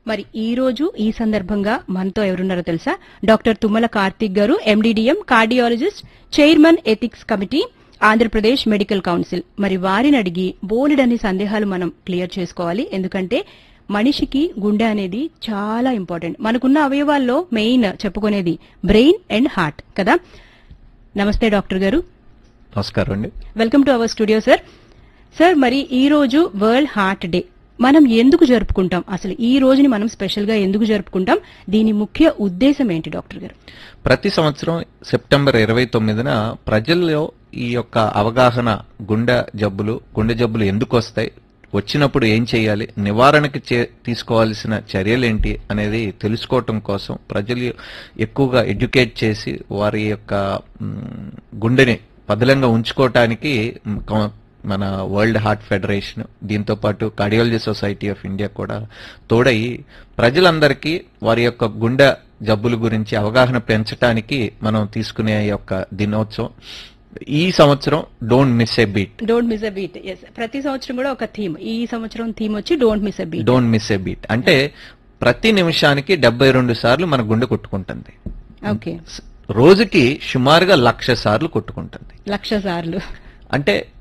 మరి ఈ రోజు ఈ సందర్భంగా మనతో ఎవరున్నారో తెలుసా డాక్టర్ తుమ్మల కార్తిక్ గారు MD DM cardiologist chairman ethics committee Andhra Pradesh medical council మరి వారిని అడిగి బోలెడన్ని సందేహాలు మనం క్లియర్ చేసుకోవాలి ఎందుకంటే మనిషికి గుండె అనేది చాలా ఇంపార్టెంట్ మనకున్న అవయవాల్లో మెయిన్ చెప్పుకునేది బ్రెయిన్ అండ్ హార్ట్ కదా నమస్తే డాక్టర్ గారు నమస్కారం అండి welcome to our studio sir sir మరి ఈ రోజు వరల్డ్ హార్ట్ డే మనం ఎందుకు జరుపుకుంటాం అసలు ఈ రోజుని మనం స్పెషల్ గా ఎందుకు జరుపుకుంటాం దీని ముఖ్య ఉద్దేశం ఏంటి డాక్టర్ గారు ప్రతి సంవత్సరం సెప్టెంబర్ ఇరవై తొమ్మిదిన ప్రజల్లో ఈ యొక్క అవగాహన గుండె జబ్బులు గుండె జబ్బులు ఎందుకు వస్తాయి వచ్చినప్పుడు ఏం చేయాలి నివారణకి చే- తీసుకోవాల్సిన చర్యలేంటి అనేది తెలుసుకోవటం కోసం ప్రజలు ఎక్కువగా ఎడ్యుకేట్ చేసి వారి యొక్క మ్, గుండెని పదిలంగా ఉంచుకోవటానికి మ్, కౌ- మన వరల్డ్ హార్ట్ ఫెడరేషన్ దీంతో పాటు కార్డియాలజీ సొసైటీ ఆఫ్ ఇండియా కూడా తోడై ప్రజలందరికీ వారి యొక్క గుండె జబ్బుల గురించి అవగాహన పెంచడానికి మనం తీసుకునే ఈ యొక్క దినోత్సవం ఈ సంవత్సరం don't miss a beat don't miss a beat yes ప్రతి సంవత్సరం కూడా ఒక థీమ్ ఈ సంవత్సరం థీమ్ వచ్చి don't miss a beat don't miss a beat అంటే ప్రతి నిమిషానికి డెబ్బై రెండు సార్లు మన గుండె కొట్టుకుంటుంది ఓకే రోజుకి సుమారుగా లక్ష సార్లు కొట్టుకుంటుంది లక్ష సార్లు అంటే